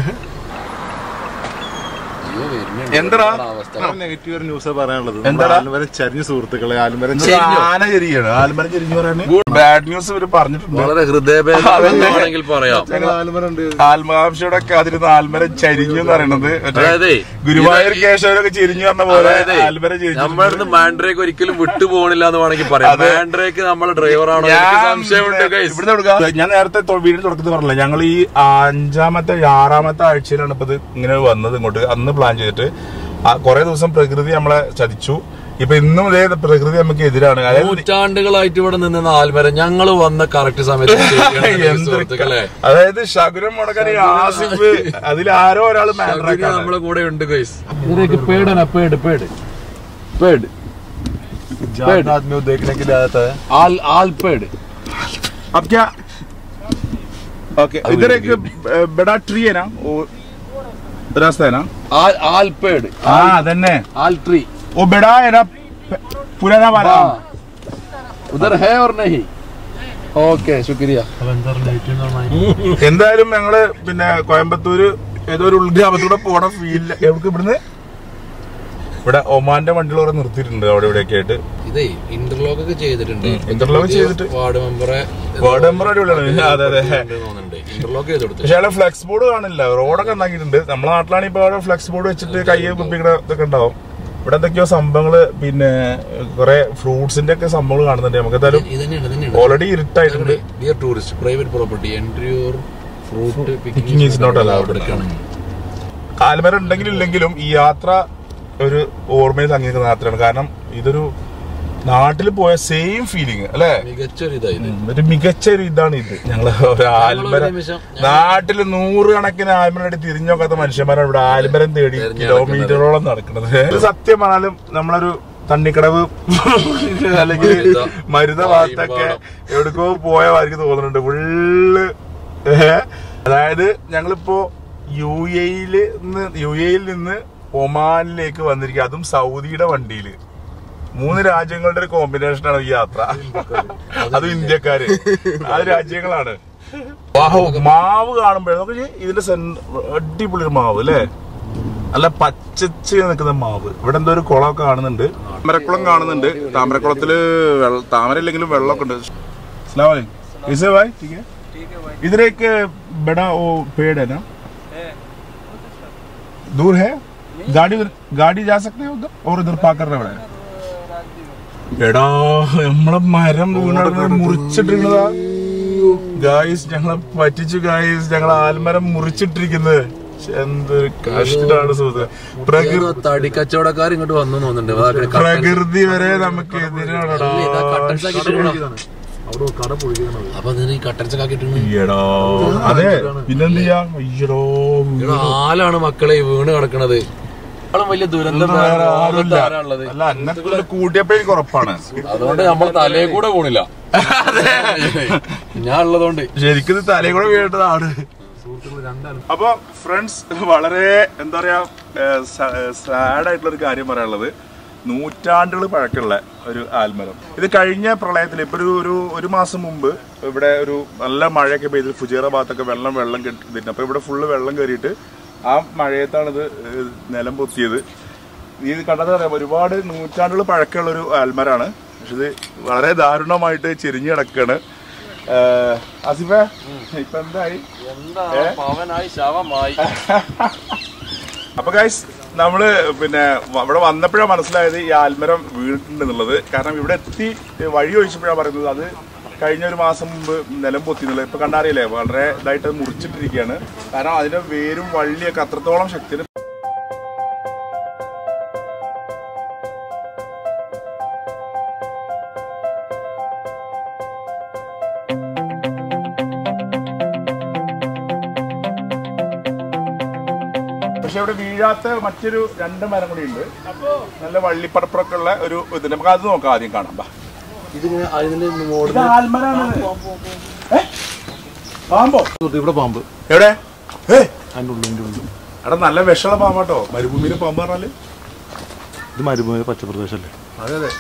അയ്യോ, വരുന്നുണ്ട്. എന്തടാ? ഇതാണ് അവസ്ഥ. നെഗറ്റീവ് ഒരു ന്യൂസ് പറയാനുള്ളത് എന്താടാ? ആൽമരം ചരിഞ്ഞ സുഹൃത്തുക്കളെ ആൽമരം ഇത് ആന ചെരിയാണ് ആൽമരം ചെരിഞ്ഞു പറയാന് ബാഡ് ന്യൂസ് ഇവര് പറഞ്ഞിട്ടുണ്ട് വളരെ ഹൃദയഭേദമാണെങ്കിൽ പറയാം ആൽമരം ഉണ്ട് ആത്മാംശയുടെ ഒക്കെ അതിരുന്ന് ആൽമരം ചരിഞ്ഞു എന്ന് പറയണത് മറ്റേ അതായത് ഗുരുവായൂർ കേശവരൊക്കെ ചെരിഞ്ഞു പറഞ്ഞ പോലെ അതായത് ആൽമരം ചെരിഞ്ഞു നമ്മളിന്ന് മാൻഡ്രേക്ക് ഒരിക്കലും വിട്ടു പോകണില്ല എന്ന് വേണമെങ്കിൽ പറയാം മാൻഡ്രേക്ക് നമ്മളെ ഡ്രൈവറാണോ എനിക്ക് സംശയമുണ്ട് guys. ഇവിടുന്ന് കൊടുക്കാം ഞാൻ നേരത്തെ തൊ- വീടിന് തുടക്കത്തിൽ പറഞ്ഞില്ല ഞങ്ങൾ ഈ അഞ്ചാമത്തെ ആറാമത്തെ ആഴ്ചയിലാണ് ഇപ്പൊ ഇത് ഇങ്ങനെ വന്നത് ഇങ്ങോട്ട് അന്ന് പ്ലാൻ ചെയ്തിട്ട് കുറെ ദിവസം പ്രകൃതി നമ്മളെ ചതിച്ചു ഇപ്പൊ ഇന്നും ഇതേ പ്രകൃതി നമുക്ക് എതിരാണ് അതായത് നൂറ്റാണ്ടുകളായിട്ട് ഇവിടെ നിന്ന ആൽമരം ഞങ്ങൾ വന്ന കറക്റ്റ് സമയത്ത് ശരിയാണ് എന്തൊക്കെ സുഹൃത്തുക്കളെ അതായത് ശകുനം മുടക്കാൻ ഈ ആസിഫ് അതിൽ ആരോ ഒരാൾ ശകുനി മാൻഡ്രാക്കാണ് നമ്മളെ കൂടെ ഉണ്ട് ഗൈസ് ഇതിലേക്ക് പേടന പേട് പേട് പേട് जान आदमी को देखने के लिए आता है ആൽ ആൽ പേട് अब क्या ओके इधर एक अ, बड़ा ट्री है ना वो रास्ता है ना ആൽ ആൽ പേട് हाँ धन्य आल ट्री वो बड़ा है ना प- पुराना वाला ഉദർ ഹേ ഓർ നഹി ഓക്കെ ശുക്രിയ എന്തായാലും ഞങ്ങള് പിന്നെ കോയമ്പത്തൂര് ഏതോ ഒരു ഉൾഗ്രാമത്തൂടെ പോണ ഫീൽ എവിടെ ഇവിടുന്ന് ഇവിടെ ഒമാന്റെ വണ്ടികൾ കുറെ നിർത്തിയിട്ടുണ്ട് അവിടെ ഇവിടെയൊക്കെ ആയിട്ട് ഇതേ ഇന്റർലോക്ക് ഒക്കെ ചെയ്തിട്ടുണ്ട് Interlock ചെയ്തിട്ട് വാർഡ് മെമ്പറെ വാർഡ് മെമ്പർ അടിപൊളിയാണ് അതെ അതെ തോന്നുന്നുണ്ട് ഇന്റർലോക്ക് ചെയ്ത് കൊടുത്തു പക്ഷെ അവിടെ ഫ്ലെക്സ് ബോർഡ് കാണില്ല റോഡൊക്കെ ഉണ്ടാക്കിയിട്ടുണ്ട് നമ്മുടെ നാട്ടിലാണ് ഇപ്പൊ അവിടെ ഫ്ലെക്സ് ബോർഡ് വെച്ചിട്ട് കൈ കുപ്പിക്കണ ഇതൊക്കെ ഉണ്ടാവും ഇവിടെ എന്തൊക്കെയോ സംഭവങ്ങള് പിന്നെ കുറെ ഫ്രൂട്ട്സിന്റെ ഒക്കെ സംഭവങ്ങൾ കാണുന്നുണ്ട് നമുക്ക് എന്തായാലും ഇത് തന്നെയാണ് തന്നെയാണ് ഓൾറെഡി ഇരുട്ടായിട്ടുണ്ട് dear tourist private property entry your fruit Picking is not allowed. ആൽമരം ഉണ്ടെങ്കിലും ഇല്ലെങ്കിലും ഈ യാത്ര ഒരു ഓർമ്മയിൽ തങ്ങി നിൽക്കുന്ന യാത്രയാണ് കാരണം ഇതൊരു നാട്ടിൽ പോയ സെയിം ഫീലിംഗ് അല്ലെ മികച്ചൊരു ഇതായത് ഒരു മികച്ച ഒരു ഇതാണ് ഇത് ഞങ്ങള് ഒരു ആൽമരം നിമിഷം നാട്ടിൽ നൂറുകണക്കിന് ആൽമരം അടി തിരിഞ്ഞോക്കാത്ത മനുഷ്യന്മാരാണ് ഇവിടെ ആൽമരം തേടി തെരഞ്ഞു കിലോമീറ്ററോളം നടക്കുന്നത് ഇത് സത്യം പറഞ്ഞാലും നമ്മളൊരു തണ്ണിക്കടവ് അല്ലെങ്കിൽ മരുത ഭാഗത്തൊക്കെ എവിടേക്കോ പോയ മാതിരി തോന്നുന്നുണ്ട് ഫുള്ള് അതായത് ഞങ്ങളിപ്പോ യു എയിൽ നിന്ന് യു എയിൽ നിന്ന് ഒമാനിലേക്ക് വന്നിരിക്കുക അതും സൗദിയുടെ വണ്ടിയില് മൂന്ന് രാജ്യങ്ങളുടെ ഒരു കോമ്പിനേഷനാണ് ഈ യാത്ര അതും ഇന്ത്യക്കാര് ആ രാജ്യങ്ങളാണ് വാഹു മാവ് കാണുമ്പോഴേ നോക്കി ഇതിന്റെ സെൻ- അടിപൊളി ഒരു മാവ് അല്ലേ നല്ല പച്ചച്ച് നിൽക്കുന്ന മാവ് ഇവിടെ എന്തോ ഒരു കുളമൊക്കെ കാണുന്നുണ്ട് താമരക്കുളം കാണുന്നുണ്ട് താമരക്കുളത്തില് വെള്ള- താമര ഇല്ലെങ്കിലും വെള്ളമൊക്കെ ഉണ്ട് अस्सलाम वालेकुम कैसे भाई ठीक है इधर एक बड़ा वो पेड़ है ना दूर है गाड़ी गाड़ी जा सकते हैं उधर और इधर पार करना पड़ा എടാ നമ്മളെ മരം വീണ മുറിച്ചിട്ടിരുന്നതാ ഗായ്സ് ഞങ്ങളെ പറ്റിച്ചു ഗായ്സ് ഞങ്ങളെ ആൽമരം മുറിച്ചിട്ടിരിക്കുന്നത് ശ്ശെ, എന്തൊരു കഷ്ടമാണ് സുഹൃത്ത് പ്രകൃതി തടി കച്ചവടക്കാർ ഇങ്ങോട്ട് വന്നു തോന്നുന്നുണ്ട് അതാ കട്ടൻ- പ്രകൃതി വരെ നമുക്ക് എതിരാണടാ ഇതാ കട്ടൻസ് ഒക്കെ ഇട്ടിട്ടുണ്ടോ? അപ്പൊ അതിന് ഈ കട്ടൻസ് ഒക്കെ ആക്കിയിട്ടുണ്ട് ഈയെടാ. അതെ പിന്നെന്ത് ചെയ്യാ അയ്യടോ ഇവിടെ ആലാണ് മക്കളെ ഈ വീണ് കിടക്കണത് ആളും വലിയ ദുരന്തം വേറെ ആരുമില്ല ആരാണുള്ളത് അല്ല അന്നത്തെ കൂട്ടിയപ്പോ എനിക്ക് ഉറപ്പാണ് അതുകൊണ്ട് നമ്മൾ തലയെ കൂടെ വീണില്ല ഞാൻ ഉള്ളതുകൊണ്ട് ശരിക്കും ഇത് തലയിൽ കൂടെ വീഴേണ്ടതാണ് അപ്പൊ ഫ്രണ്ട്സ് വളരെ എന്താ പറയാ സാഡ് ആയിട്ടുള്ള ഒരു കാര്യം പറയാനുള്ളത് നൂറ്റാണ്ടുകൾ പഴക്കമുള്ള ഒരു ആൽമരം ഇത് കഴിഞ്ഞ പ്രളയത്തിൽ ഇപ്പൊ ഒരു ഒരു ഒരു മാസം മുമ്പ് ഇവിടെ ഒരു നല്ല മഴയൊക്കെ പെയ്ത് ഫുജേറ ഭാഗത്തൊക്കെ വെള്ളം വെള്ളം കെട്ടിട്ടുണ്ട് അപ്പൊ ഇവിടെ ഫുള്ള് വെള്ളം കയറിയിട്ട് ആ മഴയത്താണ് ഇത് ഏഹ്, നിലം പൊത്തിയത് ഇത് കണ്ടത് അറിയാം ഒരുപാട് നൂറ്റാണ്ടുകൾ പഴക്കമുള്ള ഒരു ആൽമരാണ് പക്ഷെ ഇത് വളരെ ദാരുണമായിട്ട് ചെരിഞ്ഞു കിടക്കാണ് ഏഹ്, ആസിഫേ ഇപ്പൊ എന്തായി എന്താ പവനായി ശവമായി അപ്പൊ ഗൈസ് നമ്മള് പിന്നെ വ- ഇവിടെ വന്നപ്പോഴാണ് മനസ്സിലായത് ഈ ആൽമരം വീണിട്ടുണ്ട് എന്നുള്ളത് കാരണം ഇവിടെ എത്തി വഴി ഒഴിച്ചപ്പോഴാണ് പറയുന്നത് അത് കഴിഞ്ഞ ഒരു മാസം മുമ്പ് നിലം പൊത്തി എന്നുള്ളത് ഇപ്പൊ കണ്ടറിയില്ലേ വളരെ ഇതായിട്ട് അത് മുറിച്ചിട്ടിരിക്കുകയാണ് കാരണം അതിന്റെ വേരും വള്ളിയൊക്കെ അത്രത്തോളം ശക്തി പക്ഷെ ഇവിടെ വീഴാത്ത മറ്റൊരു രണ്ട് മരം കൂടി ഉണ്ട് നല്ല വള്ളിപ്പടപ്പറൊക്കെ ഉള്ള ഒരു ഇത് നമുക്ക് അത് നോക്കാം ആദ്യം കാണാം ബാ. ഇതിങ്ങനെ അതിന്റെ മോഡ് ഇത് ആൽമരാണ് ഏ? പാമ്പോ ഇവിടെ പാമ്പ് എവിടെ ഏ അതിന്റെ ഉള്ളിൽ അതിന്റെ ഉള്ളിൽ അവിടെ നല്ല വിഷമുള്ള പാമ്പാട്ടോ മരുഭൂമിയിലെ പാമ്പ് പറഞ്ഞാല് ഇത് മരുഭൂമി പച്ചപ്രദേശല്ലേ അതെ അതെ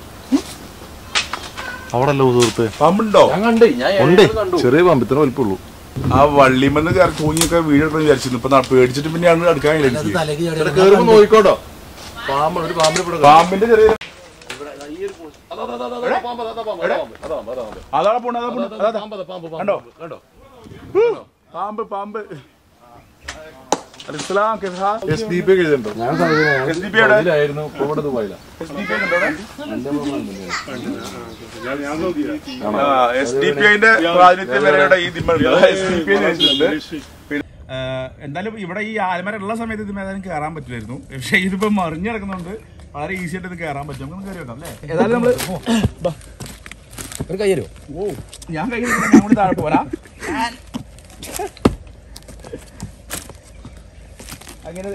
അവിടെ അല്ല സുഹൃത്തെ പാമ്പുണ്ടോ ഞാൻ കണ്ടേ ഞാൻ ഉണ്ടേ ഏഴ് കണ്ടു ചെറിയ പാമ്പ് ഇത്ര വലിപ്പമുള്ളൂ ആ വള്ളിമെന്ന് തൂങ്ങിയൊക്കെ വീഴെടുക്കണം വിചാരിച്ചിരുന്നു ഇപ്പൊ ന- പേടിച്ചിട്ട് പിന്നെയാണ് അടുക്കാൻ കഴിയില്ല തലക്ക് ചാടി കേറുമ്പോ നോക്കിക്കോട്ടോ പാമ്പ് ഒരു പാമ്പിനെ ഇവിടെ പാമ്പിന്റെ ചെറിയ അതാ, അതാ, അതാ, അതാ, പാമ്പ്, അതാ, അതാ, പാമ്പ്, അതാ, പാമ്പ്, അതാ, പാമ്പ്, അതാ, പാമ്പ്. അതാണ് പോണ അതാ പോണ അതാ, അതാ. പാമ്പ്, അതാ, പാമ്പ്, പാമ്പ്, കണ്ടോ? കണ്ടോ പാമ്പ് പാമ്പ് അലിസ്ലാം കെഹാ എസ് ഡി പി എഴുതുന്നുണ്ടോ എസ് ഡി പി യുടെ ഇതിലായിരുന്നു ഇപ്പൊ ഇവിടെ ദുബായിലാ എസ് ഡി പി ഉണ്ടോ എസ് ഡി പി ഐന്റെ പ്രാതിനിധ്യം വരെയുടെ ഈ എസ് ഡി പി ഐ എന്തായാലും ഇവിടെ ഈ ആൽമര ഉള്ള സമയത്ത് ഇത് ഏതായാലും കയറാൻ പറ്റില്ലായിരുന്നു പക്ഷെ ഇതിപ്പോ മറിഞ്ഞു കിടക്കുന്നുണ്ട് വളരെ ഈസി ആയിട്ട് ഇത് കയറാൻ പറ്റും നമുക്ക് കയറി വെക്കാം അല്ലേ ഏതായാലും നമ്മള് ബാ. ഒരു കൈ തരുമോ ഓ ഞാൻ കൈ ഞാൻ കൂടി താഴെ പോരാ അങ്ങനെ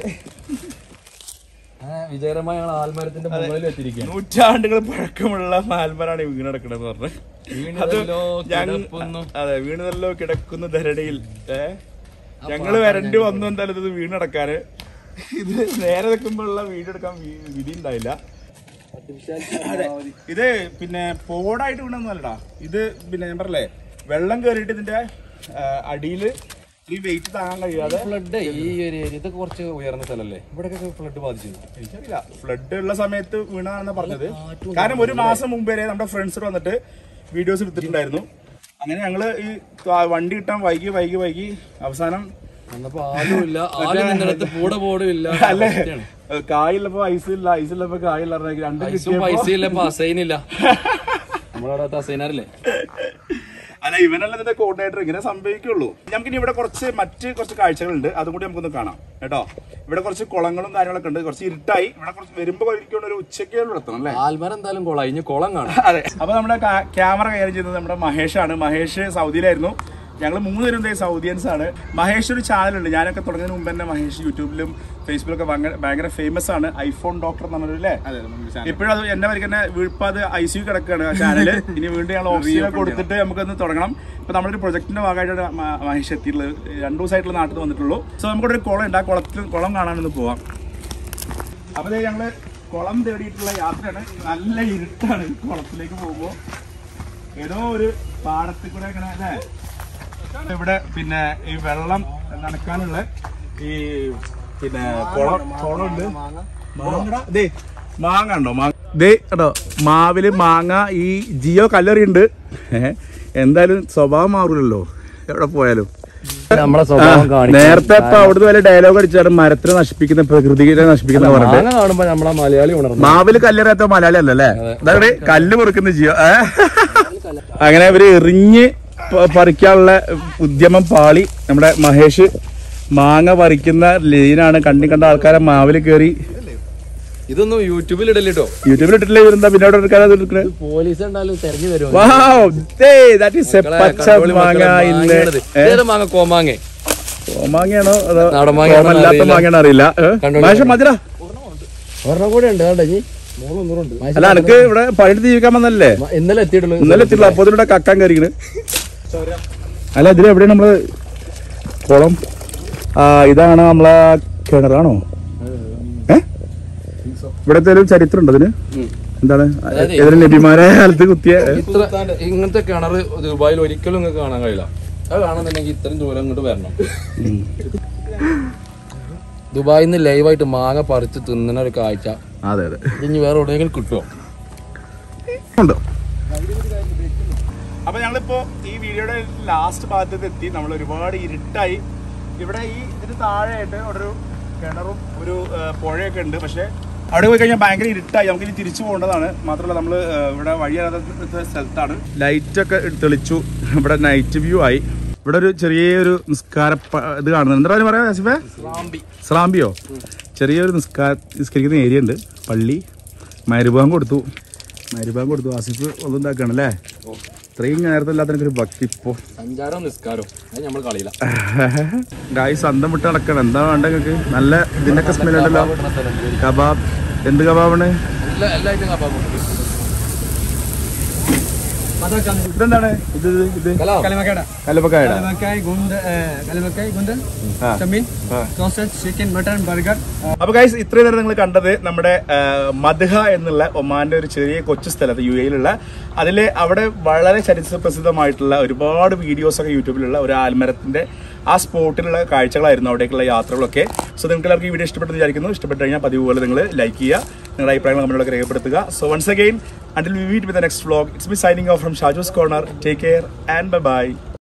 വിജയകരമായ ഞങ്ങൾ ആൽമരത്തിന്റെ മുകളിൽ എത്തിയിരിക്കുകയാണ് നൂറ്റാണ്ടുകൾ പഴക്കമുള്ള മാൽമരാണ് വീണ് കിടക്കണെന്ന് പറഞ്ഞു അത് വീണതല്ലോ ഞങ്ങ- കിടക്കുന്നു. അതെ വീണതല്ലോ കിടക്കുന്ന ധരണിയിൽ ഏ ഞങ്ങള് വരണ്ടി വന്നു എന്തായാലും ഇത് വീണ് കിടക്കാന് ഇത് നേരെ നിൽക്കുമ്പോഴുള്ള വീഡിയോ എടുക്കാൻ വി- വിധി ഉണ്ടായില്ല അതെ ഇത് പിന്നെ പോടായിട്ട് വീണൊന്നുമല്ലടാ ഇത് പിന്നെ ഞാൻ പറഞ്ഞില്ലേ വെള്ളം കയറിയിട്ട് ഇതിന്റെ അടിയിൽ ഈ വെയിറ്റ് താങ്ങാൻ കഴിയാതെ ഫ്ലഡ് ഈ ഒരു ഏരിയ ഇതൊക്കെ കുറച്ച് ഉയർന്ന സ്ഥലല്ലേ ഇവിടെയൊക്കെ ഫ്ലഡ് ബാധിച്ചു എനിക്കറിയില്ല ഫ്ലഡ് ഉള്ള സമയത്ത് വീണതാണെന്ന് പറഞ്ഞത് കാരണം ഒരു മാസം മുമ്പ് വരെ നമ്മുടെ ഫ്രണ്ട്സ് വന്നിട്ട് വീഡിയോസ് എടുത്തിട്ടുണ്ടായിരുന്നു അങ്ങനെ ഞങ്ങള് ഈ ക- വണ്ടി കിട്ടാൻ വൈകി വൈകി വൈകി അവസാനം അന്നപ്പോ ആരും ഇല്ല ആരും നിന്നിടത്ത് കൂടെ പോടും ഇല്ല അല്ലേ കായുള്ളപ്പോ ഐസ് ഇല്ല ഐസ് ഉള്ളപ്പോ കായില്ല പറഞ്ഞ രണ്ടും പൈസയും കിട്ടിയപ്പോ പൈസ ഇല്ല ഇപ്പൊ അസൈനില്ല നമ്മളവിടെ അസൈനാറില്ലേ അല്ല ഇവനല്ല ഇതിന്റെ കോർഡിനേറ്റർ ഇങ്ങനെ സംഭവിക്കുള്ളൂ നമുക്ക് ഇനി ഇവിടെ കുറച്ച് മറ്റ് കുറച്ച് കാഴ്ചകളുണ്ട് അതും കൂടി നമുക്കൊന്ന് കാണാം കേട്ടോ ഇവിടെ കുറച്ച് കുളങ്ങളും കാര്യങ്ങളൊക്കെ ഉണ്ട് കുറച്ച് ഇരുട്ടായി ഇവിടെ കുറച്ച് വരുമ്പോ കഴിക്കുന്ന ഒരു ഉച്ചക്കുള്ള എത്തണം അല്ലേ ആൽമരം എന്തായാലും കൊളാം ഇനി കുളം കാണാം അതെ അപ്പൊ നമ്മുടെ കാ- ക്യാമറ കൈകാര്യം ചെയ്യുന്നത് നമ്മുടെ മഹേഷാണ് മഹേഷ് സൗദിയിലായിരുന്നു ഞങ്ങൾ മൂന്ന് പേരും ദേ സൗദിയൻസ് ആണ് മഹേഷ് ഒരു ചാനലുണ്ട് ഞാനൊക്കെ തുടങ്ങുന്നതിന് മുമ്പ് തന്നെ മഹേഷ് യൂട്യൂബിലും ഫേസ്ബുക്കിലൊക്കെ ഭയങ്കര ഭയങ്കര ഫേമസ് ആണ് ഐഫോൺ ഡോക്ടർ എന്ന് പറഞ്ഞൊരു അല്ലേ ഇപ്പോഴും അത് എന്നെ വരിക തന്നെ വീഴ്പ്പ അത് ഐ സി കിടക്കുകയാണ് ആ ചാനല് ഇനി വീണ്ടും ഞങ്ങൾ ഓക്സിജൻ കൊടുത്തിട്ട് നമുക്കൊന്ന് തുടങ്ങണം ഇപ്പൊ നമ്മളൊരു പ്രൊജക്ടിന്റെ ഭാഗമായിട്ടാണ് മ- മഹേഷ് എത്തിയിട്ടുള്ളത് രണ്ടു ദിവസമായിട്ടുള്ള നാട്ടിൽ വന്നിട്ടുള്ളൂ സോ നമുക്കിവിടെ ഒരു കുളം ഉണ്ട് ആ കുളത്തിൽ കുളം കാണാനൊന്ന് പോവാം അപ്പൊ ദേ ഞങ്ങള് കുളം തേടിയിട്ടുള്ള യാത്രയാണ് നല്ല ഇരുട്ടാണ് കുളത്തിലേക്ക് പോകുമ്പോ ഏതോ ഒരു പാടത്തിൽ കൂടെ ഇങ്ങനെ അല്ലേ ഇവിടെ പിന്നെ ഈ വെള്ളം നനക്കാനുള്ള ഈ പിന്നെ കുളം കുളമുണ്ട് മാങ്ങടാ ദേ മാങ്ങ ഉണ്ടോ മാങ്ങ ദേ കേട്ടോ മാവില് മാങ്ങ ഈ ജിയോ കല്ലെറിയുണ്ട് ഏഹ് എന്തായാലും സ്വഭാവം മാറൂലല്ലോ എവിടെ പോയാലും നമ്മളെ ആ, നേരത്തെ ഇപ്പൊ അവിടുന്ന് വല്ല ഡയലോഗ് അടിച്ചാണ് മരത്തിനെ നശിപ്പിക്കുന്ന പ്രകൃതിയെ നശിപ്പിക്കുന്ന പറഞ്ഞിട്ട് മാങ്ങ കാണുമ്പോ നമ്മളെ മലയാളി ഉണർന്നു മാവില് കല്ലെറിയാത്ത മലയാളി അല്ലല്ലേ അതാണ് കല്ല് മുറിക്കുന്ന ജിയോ ഏ? അങ്ങനെ ഇവര് എറിഞ്ഞ് പ- പറിക്കാനുള്ള ഉദ്യമം പാളി നമ്മുടെ മഹേഷ് മാങ്ങ പറിക്കുന്ന ലീനാണ് കണ്ണി കണ്ട ആൾക്കാരെ മാവില് കയറി ഇതൊന്നും യൂട്യൂബിൽ ഇടല്ലോ യൂട്യൂബിൽ ഇട്ടിട്ടില്ല ഇവരെന്താ പിന്നെ അവിടെ എടുക്കാതെ എടുക്കണേ പോലീസ് ഉണ്ടാലും തെരഞ്ഞു വരും വാവ്, ദേ, that is a പച്ച മാങ്ങ ഇന്ന് ഏ? മാങ്ങ കോമാങ്ങ മാങ്ങയാണോ അതോ നാടൻ മാങ്ങയാണോ കോമല്ലാത്ത അറിയില്ല. മാങ്ങയാണോ അറിയില്ല ഏ? കണ്ടോളൂ. മഹേഷ് മതിരാ ഒരെണ്ണം കൂടെ ഉണ്ട് കേട്ടോ ജി അല്ല എനിക്ക് ഇവിടെ പണിയെടുത്ത് ജീവിക്കാൻ വന്നല്ലേ ഇന്നലെ എത്തിയിട്ടുള്ളൂ ഇന്നലെ എത്തില്ല അപ്പൊ ഇതിലൂടെ കക്കാൻ കയറിക്കണ് അല്ല ഇതിൽ എവിടെയാണ് നമ്മള് കുളം ആ ഇതാണ് നമ്മളെ കിണറാണോ ഏ ഇവിടെ എന്തെങ്കിലും ചരിത്രം ഉണ്ടോ ഇതിന് എന്താണ് ഏതൊരു നബിമാരെ കാലത്ത് കുത്തിയ ഇത്ര ഇങ്ങനത്തെ കിണർ ദുബായിൽ ഒരിക്കലും നിങ്ങൾക്ക് കാണാൻ കഴിയില്ല അത് കാണുന്നുണ്ടെങ്കിൽ ഇത്രയും ദൂരം ഇങ്ങോട്ട് വരണം ദുബായിൽ നിന്ന് ലൈവായിട്ട് മാങ്ങ പറിച്ച് തിന്നുന്ന ഒരു കാഴ്ച അതെ അതെ ഇനി വേറെ എവിടെയെങ്കിലും കിട്ടുമോ ഉണ്ടോ അപ്പൊ ഞങ്ങളിപ്പോ ഈ വീഡിയോയുടെ ലാസ്റ്റ് ഭാഗത്തേക്ക് എത്തി നമ്മൾ ഒരുപാട് ഇരുട്ടായി ഇവിടെ ഈ ഇതിന് താഴെയായിട്ട് അവിടെ ഒരു കിണറും ഒരു ആ, പുഴയൊക്കെ ഉണ്ട് പക്ഷെ അവിടെ പോയി കഴിഞ്ഞാൽ ഭയങ്കര ഇരുട്ടായി നമുക്ക് ഇനി തിരിച്ചു പോകേണ്ടതാണ് മാത്രമല്ല നമ്മൾ ഇവിടെ വഴിയറിയാത്ത സ്ഥലത്താണ് ലൈറ്റൊക്കെ തെളിച്ചു ഇവിടെ നൈറ്റ് വ്യൂ ആയി ഇവിടെ ഒരു ചെറിയൊരു നിസ്കാര പ- ഇത് കാണുന്നുണ്ട് എന്താ പറയുക പറയാ ആസിഫേ സ്രാമ്പിയോ ചെറിയൊരു നിസ്കാര നിസ്കരിക്കുന്ന ഏരിയ ഉണ്ട് പള്ളി മരുഭാഗം കൊടുത്തു മരുഭാഗം കൊടുത്തു ആസിഫ് ഒന്നും ഉണ്ടാക്കുകയാണ് അല്ലേ ഇത്രയും നേരത്തെ ഇല്ലാത്ത ഭക്തി ഇപ്പോ സഞ്ചാരവും നിസ്കാരവും അത് നമ്മൾ കളിയില്ല ഗായ്സ് അന്തം വിട്ട് നടക്കണം എന്താ വേണ്ട നിങ്ങൾക്ക് നല്ല ഇതിനൊക്കെ സ്മെൽ ഉണ്ടല്ലോ കബാബ് എന്ത് കബാബാണ് എല്ലാ എല്ലാ ഐറ്റം കപ്പാ ഇതെന്താണ് ഇത് ഇത് ഇത് Kalimakada. കല്ലപ്പക്കായുടെ Kalimakai, gunda, uh, kalimakai, gunda, chamin, sausage, chicken, mutton, burger. അപ്പൊ ഗൈസ് ഇത്രയും നേരം നിങ്ങൾ കണ്ടത് നമ്മുടെ ആ, മദ്ഹ എന്നുള്ള ഒമാന്റെ ഒരു ചെറിയ കൊച്ചു സ്ഥലത്ത് യു എയിലുള്ള അതില് അവിടെ വളരെ ചരിത്ര പ്രസിദ്ധമായിട്ടുള്ള ഒരുപാട് വീഡിയോസ് ഒക്കെ യൂട്യൂബിലുള്ള ഒരു ആൽമരത്തിന്റെ ആ സ്പോട്ടിലുള്ള കാഴ്ചകളായിരുന്നു അവിടേക്കുള്ള യാത്രകളൊക്കെ സോ നിങ്ങൾക്ക് എല്ലാവർക്കും ഈ വീഡിയോ ഇഷ്ടപ്പെട്ടെന്ന് വിചാരിക്കുന്നു ഇഷ്ടപ്പെട്ട് കഴിഞ്ഞാൽ പതിവ് പോലെ നിങ്ങൾ ലൈക്ക് ചെയ്യുക നിങ്ങളുടെ അഭിപ്രായങ്ങൾ നമ്മളോട് രേഖപ്പെടുത്തുക so once again until we meet with next vlog it's B signing off from Shaju's corner take care and bye by